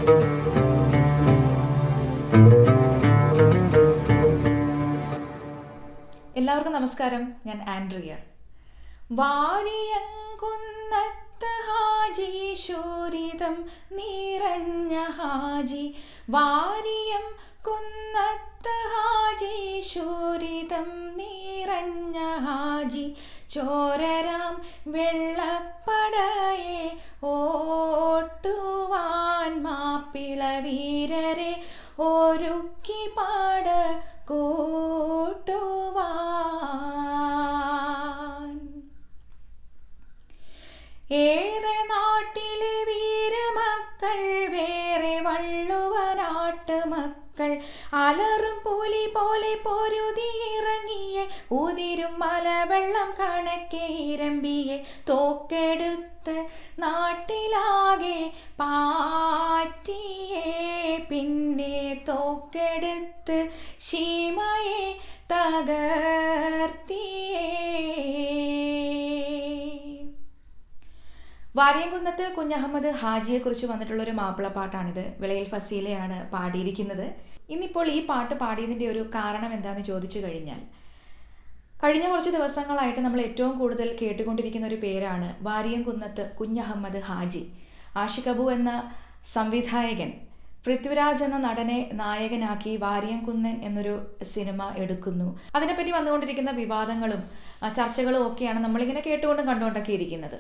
എല്ലാവർക്കും നമസ്കാരം ഞാൻ ആൻഡ്രിയ വാരിയങ്കുന്നത്ത് ഹാജി ശൂരിതം നിറഞ്ഞ ഹാജി വാരിയം കുന്നത്ത് ഹാജി ശൂരിതം നിറഞ്ഞ ഹാജി ചോരരാം വെള്ളപ്പടയെ ഓട്ടുവാൻ മാപ്പിള വീരരെ ഒരുക്കി പാട കൂട്ടുവാൻ ഏറെ നാട്ടിലെ വീരമക്കൾ വേറെ വള്ളുവനാട്ട് മക്കൾ അലറും പുലി പോലെ പൊരുതിയിറങ്ങിയ ഉതിരും മലവെള്ളം കണക്കെ ഇരമ്പിയെ തോക്കെടുത്ത് നാട്ടിലാകെ പാറ്റിയേ പിന്നെ തോക്കെടുത്ത് ശീമയെ തകർത്തിയേ വാര്യംകുന്നത്ത് കുഞ്ഞഹമ്മദ് ഹാജിയെക്കുറിച്ച് വന്നിട്ടുള്ള ഒരു മാപ്പിളപ്പാട്ടാണിത് വിളയിൽ ഫസീലയാണ് പാടിയിരിക്കുന്നത് ഇന്നിപ്പോൾ ഈ പാട്ട് പാടിയതിൻ്റെ ഒരു കാരണം എന്താണെന്ന് ചോദിച്ചു കഴിഞ്ഞാൽ കഴിഞ്ഞ കുറച്ച് ദിവസങ്ങളായിട്ട് നമ്മൾ ഏറ്റവും കൂടുതൽ കേട്ടുകൊണ്ടിരിക്കുന്ന ഒരു പേരാണ് വാര്യംകുന്നത്ത് കുഞ്ഞഹമ്മദ് ഹാജി ആഷിഖ് അബു എന്ന സംവിധായകൻ പൃഥ്വിരാജ് എന്ന നടനെ നായകനാക്കി വാര്യംകുന്നൻ എന്നൊരു സിനിമ എടുക്കുന്നു അതിനെപ്പറ്റി വന്നുകൊണ്ടിരിക്കുന്ന വിവാദങ്ങളും ആ, ചർച്ചകളും ഒക്കെയാണ് നമ്മളിങ്ങനെ കേട്ടുകൊണ്ടും കണ്ടുകൊണ്ടൊക്കെ ഇരിക്കുന്നത്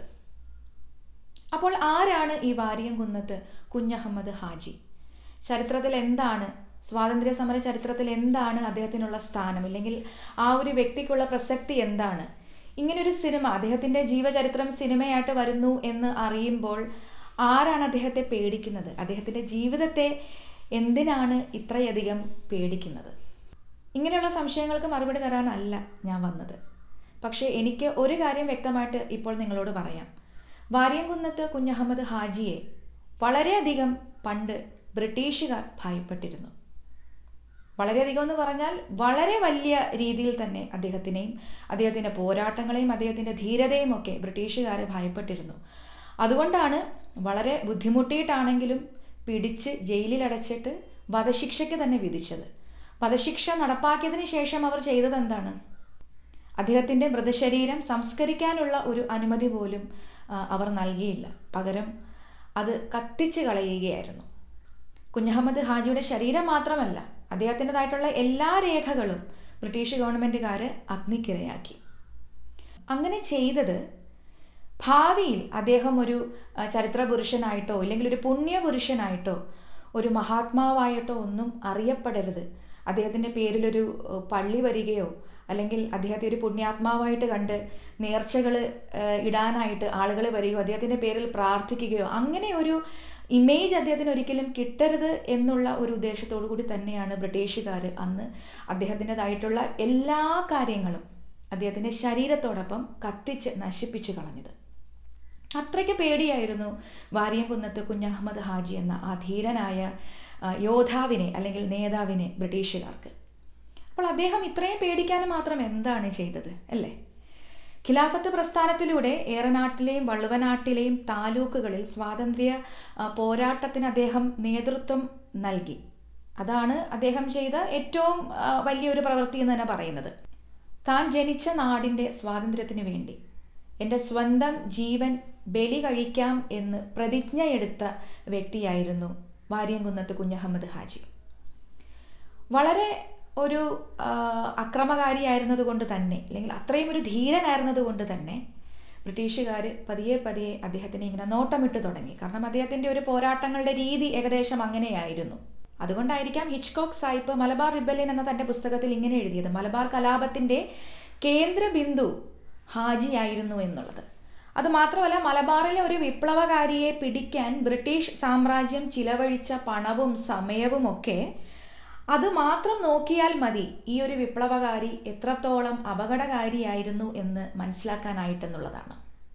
അപ്പോൾ ആരാണ് ഈ വാരിയംകുന്നത്ത് കുഞ്ഞഹമ്മദ് ഹാജി ചരിത്രത്തിൽ എന്താണ് സ്വാതന്ത്ര്യ സമര ചരിത്രത്തിൽ എന്താണ് അദ്ദേഹത്തിനുള്ള സ്ഥാനം ഇല്ലെങ്കിൽ ആ ഒരു വ്യക്തിക്കുള്ള പ്രസക്തി എന്താണ് ഇങ്ങനൊരു സിനിമ അദ്ദേഹത്തിൻ്റെ ജീവചരിത്രം സിനിമയായിട്ട് വരുന്നു എന്ന് അറിയുമ്പോൾ ആരാണ് അദ്ദേഹത്തെ പേടിക്കുന്നത് അദ്ദേഹത്തിൻ്റെ ജീവിതത്തെ എന്തിനാണ് ഇത്രയധികം പേടിക്കുന്നത് ഇങ്ങനെയുള്ള സംശയങ്ങൾക്ക് മറുപടി തരാനല്ല ഞാൻ വന്നത് പക്ഷേ എനിക്ക് ഒരു കാര്യം വ്യക്തമായിട്ട് ഇപ്പോൾ നിങ്ങളോട് പറയാം വാര്യംകുന്നത്ത് കുഞ്ഞഹമ്മദ് ഹാജിയെ വളരെയധികം പണ്ട് ബ്രിട്ടീഷുകാർ ഭയപ്പെട്ടിരുന്നു വളരെയധികം എന്ന് പറഞ്ഞാൽ വളരെ വലിയ രീതിയിൽ തന്നെ അദ്ദേഹത്തിനെയും അദ്ദേഹത്തിൻ്റെ പോരാട്ടങ്ങളെയും അദ്ദേഹത്തിൻ്റെ ധീരതയും ഒക്കെ ബ്രിട്ടീഷുകാർ ഭയപ്പെട്ടിരുന്നു അതുകൊണ്ടാണ് വളരെ ബുദ്ധിമുട്ടിയിട്ടാണെങ്കിലും പിടിച്ച് ജയിലിലടച്ചിട്ട് വധശിക്ഷയ്ക്ക് തന്നെ വിധിച്ചത് വധശിക്ഷ നടപ്പാക്കിയതിന് ശേഷം അവർ ചെയ്തത് എന്താണ് അദ്ദേഹത്തിൻ്റെ മൃതശരീരം സംസ്കരിക്കാനുള്ള ഒരു അനുമതി പോലും ആ, അവർ നൽകിയില്ല പകരം അത് കത്തിച്ച് കളയുകയായിരുന്നു കുഞ്ഞഹമ്മദ് ഹാജിയുടെ ശരീരം മാത്രമല്ല അദ്ദേഹത്തിൻ്റെതായിട്ടുള്ള എല്ലാ രേഖകളും ബ്രിട്ടീഷ് ഗവൺമെൻറ്റുകാർ അഗ്നിക്കിരയാക്കി അങ്ങനെ ചെയ്തത് ഭാവിയിൽ അദ്ദേഹം ഒരു ആ, ചരിത്ര പുരുഷനായിട്ടോ ഇല്ലെങ്കിൽ ഒരു പുണ്യപുരുഷനായിട്ടോ ഒരു മഹാത്മാവായിട്ടോ ഒന്നും അറിയപ്പെടരുത് അദ്ദേഹത്തിൻ്റെ പേരിലൊരു ഏഹ്, പള്ളി വരികയോ അല്ലെങ്കിൽ അദ്ദേഹത്തെ ഒരു പുണ്യാത്മാവായിട്ട് കണ്ട് നേർച്ചകൾ ഇടാനായിട്ട് ആളുകൾ വരികയോ അദ്ദേഹത്തിൻ്റെ പേരിൽ പ്രാർത്ഥിക്കുകയോ അങ്ങനെ ഒരു ഇമേജ് അദ്ദേഹത്തിന് ഒരിക്കലും കിട്ടരുത് എന്നുള്ള ഒരു ഉദ്ദേശത്തോടു കൂടി തന്നെയാണ് ബ്രിട്ടീഷുകാർ അന്ന് അദ്ദേഹത്തിൻ്റെതായിട്ടുള്ള എല്ലാ കാര്യങ്ങളും അദ്ദേഹത്തിൻ്റെ ശരീരത്തോടൊപ്പം കത്തിച്ച് നശിപ്പിച്ചു കളഞ്ഞത് അത്രയ്ക്ക് പേടിയായിരുന്നു വാരിയംകുന്നത്ത് കുഞ്ഞഹമ്മദ് ഹാജി എന്ന ആ ധീരനായ ആ, യോദ്ധാവിനെ അല്ലെങ്കിൽ നേതാവിനെ ബ്രിട്ടീഷുകാർക്ക് അപ്പോൾ അദ്ദേഹം ഇത്രയും പേടിക്കാൻ മാത്രം എന്താണ് ചെയ്തത് അല്ലേ ഖിലാഫത്ത് പ്രസ്ഥാനത്തിലൂടെ ഏറനാട്ടിലെയും വള്ളുവനാട്ടിലെയും താലൂക്കുകളിൽ സ്വാതന്ത്ര്യ ആ, പോരാട്ടത്തിന് അദ്ദേഹം നേതൃത്വം നൽകി അതാണ് അദ്ദേഹം ചെയ്ത ഏറ്റവും ആ, വലിയൊരു പ്രവൃത്തി എന്ന് തന്നെ പറയുന്നത് താൻ ജനിച്ച നാടിൻ്റെ സ്വാതന്ത്ര്യത്തിന് വേണ്ടി എൻ്റെ സ്വന്തം ജീവൻ ബലി കഴിക്കാം എന്ന് പ്രതിജ്ഞയെടുത്ത വ്യക്തിയായിരുന്നു വാര്യംകുന്നത്ത് കുഞ്ഞഹമ്മദ് ഹാജി വളരെ ഒരു ആ, അക്രമകാരിയായിരുന്നത് കൊണ്ട് തന്നെ അല്ലെങ്കിൽ അത്രയും ഒരു ധീരനായിരുന്നത് കൊണ്ട് തന്നെ ബ്രിട്ടീഷുകാർ പതിയെ പതിയെ അദ്ദേഹത്തിനെ ഇങ്ങനെ നോട്ടമിട്ട് തുടങ്ങി കാരണം അദ്ദേഹത്തിൻ്റെ ഒരു പോരാട്ടങ്ങളുടെ രീതി ഏകദേശം അങ്ങനെയായിരുന്നു അതുകൊണ്ടായിരിക്കാം ഹിച്ച്കോക്ക് സായിപ്പ് മലബാർ റിബല്യൻ എന്ന തൻ്റെ പുസ്തകത്തിൽ ഇങ്ങനെ എഴുതിയത് മലബാർ കലാപത്തിൻ്റെ കേന്ദ്ര ബിന്ദു ഹാജിയായിരുന്നു എന്നുള്ളത് അതുമാത്രമല്ല മലബാറിലെ ഒരു വിപ്ലവകാരിയെ പിടിക്കാൻ ബ്രിട്ടീഷ് സാമ്രാജ്യം ചിലവഴിച്ച പണവും സമയവും ഒക്കെ അത് മാത്രം നോക്കിയാൽ മതി ഈ ഒരു വിപ്ലവകാരി എത്രത്തോളം അപകടകാരിയായിരുന്നു എന്ന് മനസ്സിലാക്കാനായിട്ടെന്നുള്ളതാണ്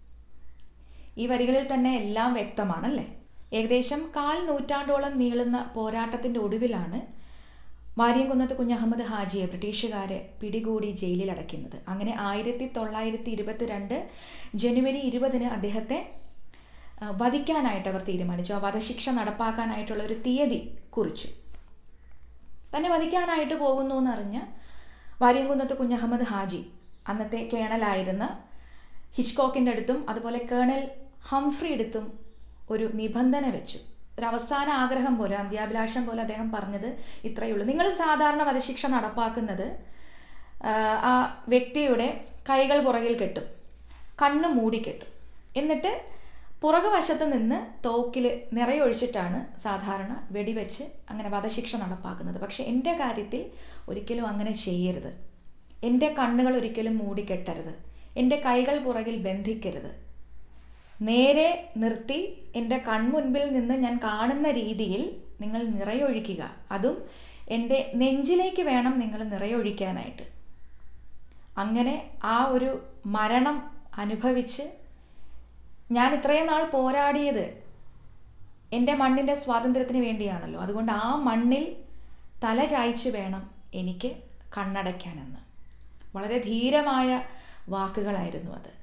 ഈ വരികളിൽ തന്നെ എല്ലാം വ്യക്തമാണല്ലേ ഏകദേശം കാൽ നൂറ്റാണ്ടോളം നീളുന്ന പോരാട്ടത്തിൻ്റെ ഒടുവിലാണ് വാര്യംകുന്നത്ത് കുഞ്ഞഹമ്മദ് ഹാജിയെ ബ്രിട്ടീഷുകാരെ പിടികൂടി ജയിലിൽ അടയ്ക്കുന്നത് അങ്ങനെ ആയിരത്തി തൊള്ളായിരത്തി ഇരുപത്തിരണ്ട് ജനുവരി ഇരുപതിന് അദ്ദേഹത്തെ ആ, വധിക്കാനായിട്ട് അവർ തീരുമാനിച്ചു ആ വധശിക്ഷ നടപ്പാക്കാനായിട്ടുള്ള ഒരു തീയതി കുറിച്ചു തന്നെ വധിക്കാനായിട്ട് പോകുന്നു എന്നറിഞ്ഞ് വാര്യംകുന്നത്ത് കുഞ്ഞഹമ്മദ് ഹാജി അന്നത്തെ കേണലായിരുന്ന ഹിച്ച്കോക്കിൻ്റെ അടുത്തും അതുപോലെ കേണൽ ഹംഫ്രി അടുത്തും ഒരു നിബന്ധന വെച്ചു ഒരു അവസാന ആഗ്രഹം പോലെ അന്ത്യാഭിലാഷം പോലെ അദ്ദേഹം പറഞ്ഞത് ഇത്രയേ ഉള്ളൂ നിങ്ങൾ സാധാരണ വധശിക്ഷ നടപ്പാക്കുന്നത് ആ, ആ വ്യക്തിയുടെ കൈകൾ പുറകിൽ കെട്ടും കണ്ണ് മൂടി കെട്ടും എന്നിട്ട് പുറകു വശത്ത് നിന്ന് തോക്കിൽ നിറയൊഴിച്ചിട്ടാണ് സാധാരണ വെടിവെച്ച് അങ്ങനെ വധശിക്ഷ നടപ്പാക്കുന്നത് പക്ഷേ എൻ്റെ കാര്യത്തിൽ ഒരിക്കലും അങ്ങനെ ചെയ്യരുത് എൻ്റെ കണ്ണുകൾ ഒരിക്കലും മൂടിക്കെട്ടരുത് എൻ്റെ കൈകൾ പുറകിൽ ബന്ധിക്കരുത് നേരെ നിർത്തി എൻ്റെ കൺമുൻപിൽ നിന്ന് ഞാൻ കാണുന്ന രീതിയിൽ നിങ്ങൾ നിറയൊഴിക്കുക അതും എൻ്റെ നെഞ്ചിലേക്ക് വേണം നിങ്ങൾ നിറയൊഴിക്കാനായിട്ട് അങ്ങനെ ആ ഒരു മരണം അനുഭവിച്ച് ഞാൻ ഇത്രയും നാൾ പോരാടിയത് എൻ്റെ മണ്ണിൻ്റെ സ്വാതന്ത്ര്യത്തിന് വേണ്ടിയാണല്ലോ അതുകൊണ്ട് ആ മണ്ണിൽ തല ചായ്ച്ച് വേണം എനിക്ക് കണ്ണടയ്ക്കാനെന്ന് വളരെ ധീരമായ വാക്കുകളായിരുന്നു അത്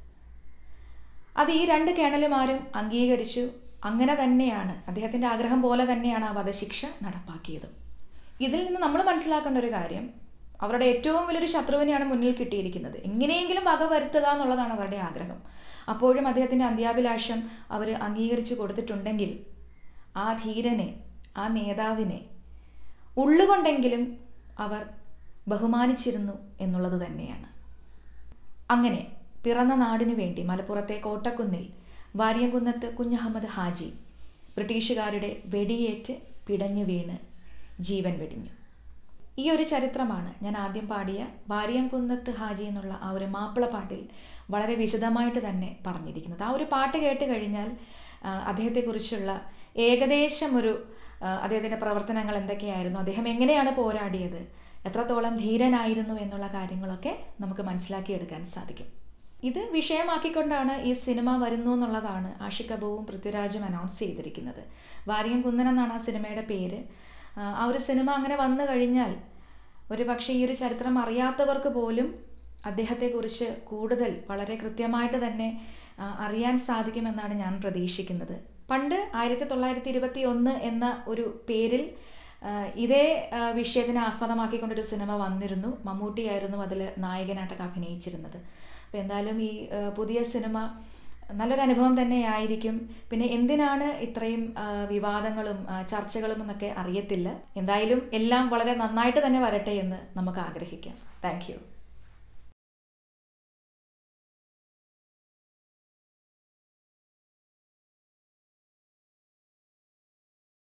അത് ഈ രണ്ട് കേണലുമാരും അംഗീകരിച്ചു അങ്ങനെ തന്നെയാണ് അദ്ദേഹത്തിൻ്റെ ആഗ്രഹം പോലെ തന്നെയാണ് ആ വധശിക്ഷ നടപ്പാക്കിയത് ഇതിൽ നിന്ന് നമ്മൾ മനസ്സിലാക്കേണ്ട ഒരു കാര്യം അവരുടെ ഏറ്റവും വലിയൊരു ശത്രുവിനെയാണ് മുന്നിൽ കിട്ടിയിരിക്കുന്നത് എങ്ങനെയെങ്കിലും വക വരുത്തുക എന്നുള്ളതാണ് അവരുടെ ആഗ്രഹം അപ്പോഴും അദ്ദേഹത്തിൻ്റെ അന്ത്യാഭിലാഷം അവർ അംഗീകരിച്ചു കൊടുത്തിട്ടുണ്ടെങ്കിൽ ആ ധീരനെ ആ നേതാവിനെ ഉള്ളുകൊണ്ടെങ്കിലും അവർ ബഹുമാനിച്ചിരുന്നു എന്നുള്ളത് തന്നെയാണ് അങ്ങനെ പിറന്ന നാടിനു വേണ്ടി മലപ്പുറത്തെ കോട്ടക്കുന്നിൽ വാര്യംകുന്നത്ത് കുഞ്ഞഹമ്മദ് ഹാജി ബ്രിട്ടീഷുകാരുടെ വെടിയേറ്റ് പിടഞ്ഞു വീണ് ജീവൻ വെടിഞ്ഞു ഈ ഒരു ചരിത്രമാണ് ഞാൻ ആദ്യം പാടിയ വാര്യംകുന്നത്ത് ഹാജി എന്നുള്ള ആ ഒരു മാപ്പിളപ്പാട്ടിൽ വളരെ വിശദമായിട്ട് തന്നെ പറഞ്ഞിരിക്കുന്നത് ആ ഒരു പാട്ട് കേട്ട് കഴിഞ്ഞാൽ ആ, അദ്ദേഹത്തെക്കുറിച്ചുള്ള ഏകദേശം ഒരു ആ, അദ്ദേഹത്തിൻ്റെ പ്രവർത്തനങ്ങൾ എന്തൊക്കെയായിരുന്നു അദ്ദേഹം എങ്ങനെയാണ് പോരാടിയത് എത്രത്തോളം ധീരനായിരുന്നു എന്നുള്ള കാര്യങ്ങളൊക്കെ നമുക്ക് മനസ്സിലാക്കിയെടുക്കാൻ സാധിക്കും ഇത് വിഷയമാക്കിക്കൊണ്ടാണ് ഈ സിനിമ വരുന്നു എന്നുള്ളതാണ് ആഷിക് കപൂറും പൃഥ്വിരാജും അനൗൺസ് ചെയ്തിരിക്കുന്നത് വാരിയം കുന്നൻ എന്നാണ് ആ സിനിമയുടെ പേര് ആ, ആ ഒരു സിനിമ അങ്ങനെ വന്നു കഴിഞ്ഞാൽ ഒരു പക്ഷേ ഈ ഒരു ചരിത്രം അറിയാത്തവർക്ക് പോലും അദ്ദേഹത്തെക്കുറിച്ച് കൂടുതൽ വളരെ കൃത്യമായിട്ട് തന്നെ ആ, അറിയാൻ സാധിക്കുമെന്നാണ് ഞാൻ പ്രതീക്ഷിക്കുന്നത് പണ്ട് ആയിരത്തി തൊള്ളായിരത്തി ഇരുപത്തി ഒന്ന് എന്ന ഒരു പേരിൽ ആ, ഇതേ ആ, വിഷയത്തിനെ ആസ്പദമാക്കിക്കൊണ്ടൊരു സിനിമ വന്നിരുന്നു മമ്മൂട്ടിയായിരുന്നു അതിൽ നായകനായിട്ടൊക്കെ അഭിനയിച്ചിരുന്നത് അപ്പോൾ എന്തായാലും ഈ ആ, പുതിയ സിനിമ നല്ലൊരു അനുഭവം തന്നെയായിരിക്കും പിന്നെ എന്തിനാണ് ഇത്രയും ആ, വിവാദങ്ങളും ആ, ചർച്ചകളും എന്നൊക്കെ അറിയത്തില്ല എന്തായാലും എല്ലാം വളരെ നന്നായിട്ട് തന്നെ വരട്ടെ എന്ന് നമുക്ക് ആഗ്രഹിക്കാം താങ്ക്